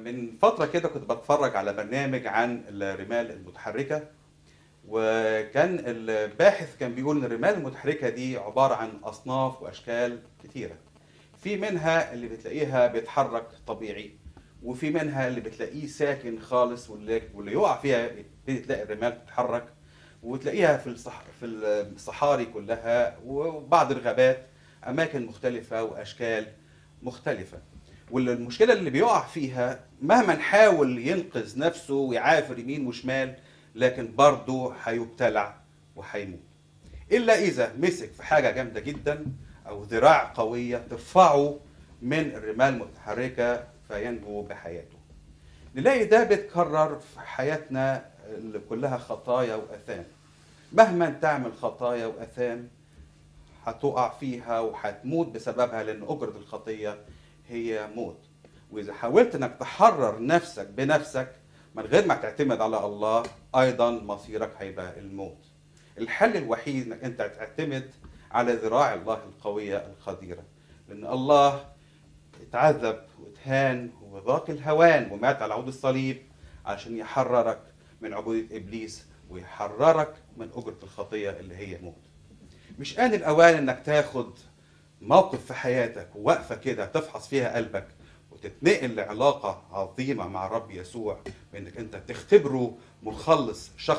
من فترة كده كنت بتفرج على برنامج عن الرمال المتحركة وكان الباحث كان بيقول ان الرمال المتحركة دي عبارة عن أصناف وأشكال كتيرة في منها اللي بتلاقيها بيتحرك طبيعي وفي منها اللي بتلاقيه ساكن خالص واللي, واللي يقع فيها يبتدي تلاقي الرمال بتتحرك وتلاقيها في الصح... في الصحاري كلها وبعض الغابات أماكن مختلفة وأشكال مختلفة والمشكلة اللي بيقع فيها مهما حاول ينقذ نفسه ويعافر يمين وشمال لكن برضه هيبتلع وهيموت إلا إذا مسك في حاجة جامدة جدا أو ذراع قوية ترفعه من الرمال المتحركة فينجو بحياته نلاقي ده بيتكرر في حياتنا اللي كلها خطايا وأثام مهما تعمل خطايا وأثام هتقع فيها وهتموت بسببها لأن أجرة الخطية هي موت وإذا حاولت إنك تحرر نفسك بنفسك من غير ما تعتمد على الله أيضا مصيرك هيبقى الموت الحل الوحيد إنك أنت تعتمد على ذراع الله القوية القديرة لأن الله اتعذب واتهان وذاق الهوان ومات على عود الصليب عشان يحررك من عبودية إبليس ويحررك من أجرة الخطية اللي هي موت مش آن الأوان إنك تاخد موقف في حياتك ووقفة كده تفحص فيها قلبك وتتنقل لعلاقة عظيمة مع الرب يسوع بإنك أنت تختبره مخلص شخص